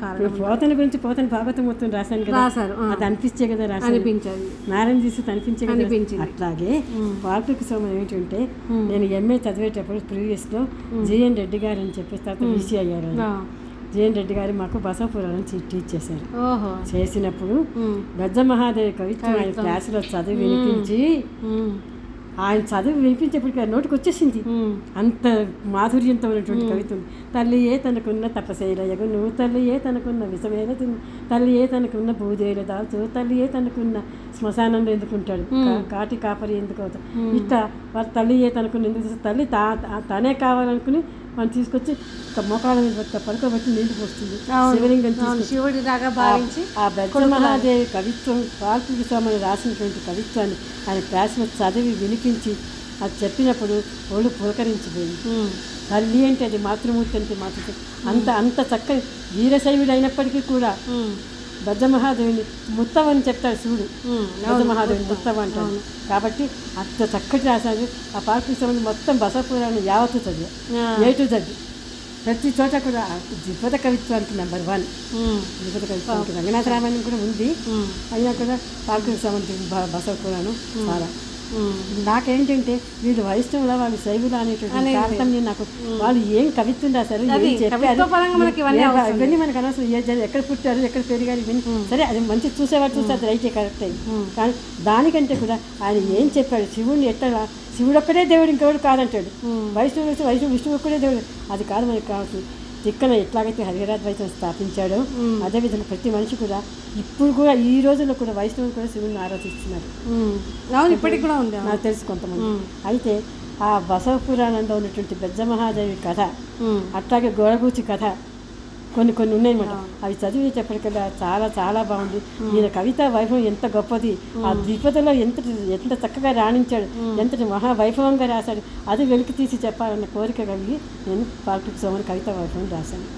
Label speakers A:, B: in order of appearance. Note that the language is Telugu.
A: కారణం
B: ఇప్పుడు పోతన గురించి పోతన భాగవతం మొత్తం రాశాను కదా
A: రాశారు ఆ,
B: అది అనిపించే కదా రాశాను
A: అనిపించదు
B: నారాయణ తీసి అనిపించే కదా
A: అనిపించింది.
B: అట్లాగే
A: ఉమ్.
B: పాల్పిక సోమం ఏంటంటే
A: ఉమ్.
B: నేను ఎంఏ చదివేటప్పుడు ప్రీవియస్లో జిఎన్ రెడ్డి గారు అని చెప్పేసి తర్వాత బీసీ అయ్యారు ఆయన.
A: ఆ,
B: జిఎన్ రెడ్డి గారు మాకు బసవపురాణం టీ- టీచ్ చేశారు
A: ఓహో
B: చేసినప్పుడు
A: ఉమ్,
B: గజ్జ మహాదేవి కవిత్వం ఆయన క్లాసులో చదివి వినిపించి
A: ఉమ్,
B: ఆయన చదివి వినిపించేప్పటికి ఆ నోటికి వచ్చేసింది
A: ఉమ్,
B: అంత మాధుర్యంతో ఉన్నటువంటి కవిత్వం తల్లియే తనకున్న తపశైలయగు నువ్వు తల్లియే తనకున్న విషమైన తిను తల్లియే తనకున్న భూదేవుల దాచు తల్లియే తనకున్న శ్మశానంలో ఎందుకుంటాడు కా- కాటి కాపరి ఎందుకు అవుతాడు ఇట్లా వాళ్ళ తల్లియే తనకున్న ఎందుకు చేస్తాడు? తల్లి తా తా- తనే కావాలనుకుని మనం తీసుకొచ్చి ఒక మోకాళ్ళ మీద పట్టుకో- పడుకోబెట్టి నీళ్లు పోస్తుంది
A: అవును.
B: శివలింగం
A: అవును,
B: తీసుకొచ్చి
A: శివుడి దాకా భావించి
B: ఆ బెజ్జ మహాదేవి కవిత్వం పాల్పుకి స్వామిని రాసినటువంటి కవిత్వాన్ని ఆయన క్లాస్లో చదివి వినిపించి అది చెప్పినప్పుడు ఒళ్ళు పులకరించిపోయింది
A: ఉమ్,
B: తల్లి అంటే అది మాతృమూర్తి అంటే మాతృ అంత అంత చక్కని వీరశైవుడు అయినప్పటికీ కూడా
A: ఉమ్,
B: బజ్జ మహాదేవిని ముత్తవ అని చెప్తాడు శివుడు
A: ఉమ్,
B: బజ్జ మహాదేవిని ముత్తవ అంటాడు కాబట్టి అంత చక్కటి రాశాడు ఆ పాల్పుకి స్వామిని మొత్తం బసపురాన్ని యావత్తు చదివా
A: ఆ,
B: ఏ టు జడ్ ప్రతి చోట కూడా ద్విపద కవిత్వానికి నెంబర్ వన్
A: ఉమ్,
B: ద్విపద కవిత్వానికి రంగనాథ రామాయణం కూడా ఉంది
A: ఉమ్,
B: అయినా కూడా పాల్కుల సమంతి బసవపురాణం చాలా
A: ఉమ్,
B: నాకేంటంటే వీళ్ళు వైష్ణవుల వాళ్ళు శైవులు అనేటువంటి తారతమ్యం నాకు వాళ్ళు ఏం కవిత్వం రాశారు ఏం చెప్పారు
A: కవిత్వ పరంగా మనకి ఇవన్నీ
B: ఏ- ఇవన్నీ మనకు అనవసరం ఏ జరి- ఎక్కడ పుట్టారు ఎక్కడ పెరిగారు ఇవన్నీ సరే అది మంచి చూసేవాడు చూస్తే అది రైతే కరెక్ట్ కానీ దానికంటే కూడా ఆయన ఏం చెప్పాడు శివుడిని ఎట్లా శివుడు ఒక్కడే దేవుడు ఇంకెవడు కాదంటాడు వైష్ణవుడు వస్తే వైష్ణవు విష్ణువు ఒక్కడే దేవుడు అది కాదు మనకి కావాల్సింది తిక్కన ఎట్లాగైతే హరిహరాద్వైతం స్థాపించాడో అదేవిధంగా ప్రతి మనిషి కూడా ఇప్పుడు కూడా ఈ రోజుల్లో కూడా వైష్ణవులు కూడా శివుడిని ఆరాధిస్తున్నారు
A: ఉమ్. అవును ఇప్పటికి కూడా ఉంది
B: నాకు తెలుసు కొంతమంది అయితే ఆ బసవ పురాణంలో ఉన్నటువంటి బెజ్జ మహాదేవి కథ
A: ఉమ్,
B: అట్లాగే గోడగూచి కథ కొన్ని కొన్ని ఉన్నాయన్నమాట అవి చదివేటప్పటికల్లా చాలా చాలా బాగుంది ఈయన కవిత వైభవం ఎంత గొప్పది ఆ ద్విపదలో ఎంత ఎంత చక్కగా రాణించాడు ఎంతటి మహా వైభవంగా రాశాడు అది వెలికి తీసి చెప్పాలన్న కోరిక కలిగి నేను పాల్పిక్ సోమని కవిత వైభవం రాశాను